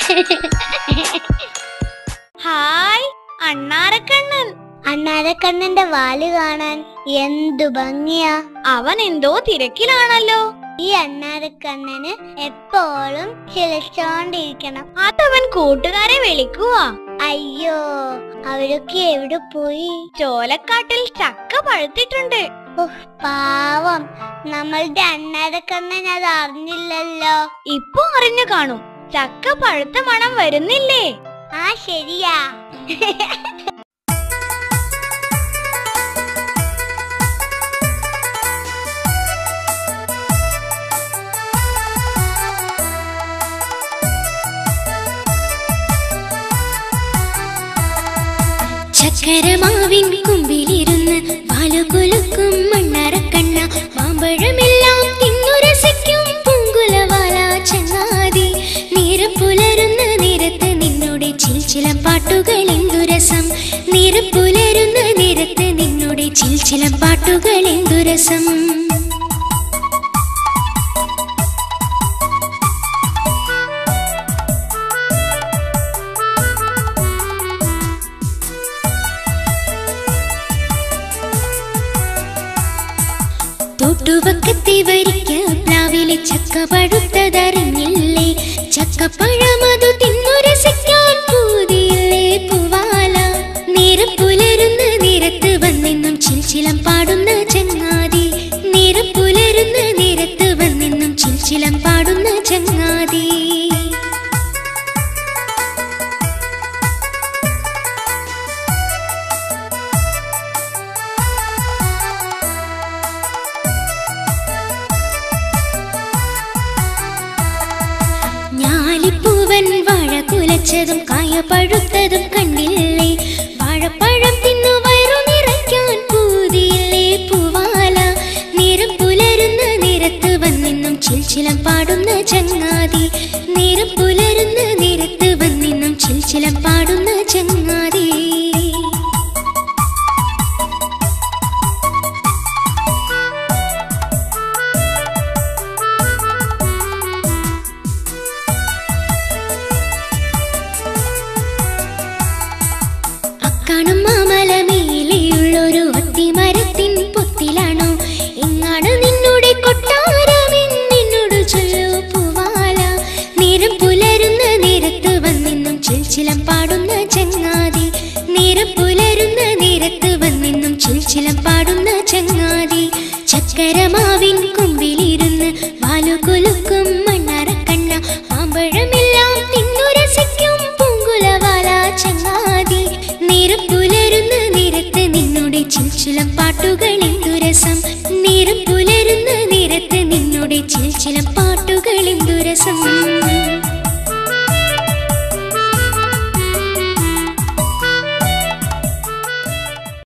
hi അണ്ണാരക്കണ്ണൻ അണ്ണാരക്കണ്ണന്റെ വാല് കാണാൻ എന്തു ഭംഗിയാ അവൻ എന്തോ തിരക്കിലാണല്ലോ ഈ അണ്ണാരക്കണ്ണന് എപ്പോഴും ചിലച്ചോണ്ടിരിക്കണം അതവൻ കൂട്ടുകാരെ വിളിക്കുവാ അയ്യോ അവരൊക്കെ എവിടെ പോയി ചോലക്കാട്ടിൽ ചക്ക പഴുത്തിട്ടുണ്ട് ഉഹ്, പാവം നമ്മളുടെ അണ്ണാരക്കണ്ണൻ അത് അറിഞ്ഞില്ലല്ലോ ഇപ്പൊ അറിഞ്ഞു കാണും ചക്ക പഴുത്ത മണം വരുന്നില്ലേ ആ ശരിയാ ചക്കരമാവിൻ കുമ്പിലിരുന്ന് പാലുകുലുക്കും മണ്ണറക്കണ്ണ മാമ്പഴമെല്ലാം തിന്നുരസിക്കും പൂങ്കുലവാല ചങ്ങാതി നീരപ്പുലരുന്ന നേരത്ത് നിന്നോട് ചിൽച്ചില പാട്ടുകൾ എന്തുരസം നീരപ്പുലരുന്ന നേരത്ത് നിന്നോട് ചിൽച്ചില പാട്ടുകൾ എന്തുരസം തൊട്ടുപക്കത്തെ വരിക്ക പ്ലാവിലെ ചക്ക പഴുത്തതറിഞ്ഞില്ലേ ചക്കപ്പഴമതു തിന്നുരസിക്കാൻ പൂതിയില്ലേ പൂവാല നേരം പുലരുന്ന നേരത്ത് വന്നെന്നും ചിൽച്ചിലം പാടുന്ന ചങ്ങാതി നേരം പുലരുന്ന നേരത്ത് വന്നെന്നും ചിൽച്ചിലം പാടുന്ന ചങ്ങാതി ഞാലിപ്പൂവൻ വാഴ കുലച്ചതും കായ പഴുത്തതും കണ്ടില്ലേ വാഴപ്പഴം തിന്നു വയറു നിറയ്ക്കാൻ പൂതിയില്ലേ പൂവാല നേരം പുലരുന്ന നേരത്ത് വന്നെന്നും ചിൽച്ചിലം പാടുന്ന ചങ്ങാതി നേരം പുലരുന്ന നേരത്ത് വന്നെന്നും ചിൽച്ചിലം പാടുന്ന ചങ്ങാതി അക്കാണും മാമലമേലെയുള്ളൊരു അത്തിമരത്തിൻ പൊത്തിലാണോ എങ്ങാണ് നിന്നുടെ കൊട്ടാരമെന്ന് നിന്നോട് ചൊല്ലു പൂവാല നേരം പുലരുന്ന നേരത്ത് വന്നെന്നും ചിൽച്ചിലം പാടുന്ന ചങ്ങാതി നേരം പുലരുന്ന നേരത്ത് വന്നെന്നും ചിൽച്ചിലം പാടുന്ന ചങ്ങാതി ചക്കരമാവിൻ കുമ്പിലിരുന്ന് വാലുകുലുക്കും മണ്ണറക്കണ്ണ മാമ്പഴമെല്ലാം തിന്നുരസിക്കും പൂങ്കുലവാല ചങ്ങാതി നേരം പുലരുന്ന നേരത്ത് നിന്നോട് ചിൽച്ചിലം പാട്ടുകൾ എന്തുരസം നേരം പുലരുന്ന നേരത്ത് നിന്നോട് ചിൽച്ചിലം പാട്ടുകൾ എന്തുരസം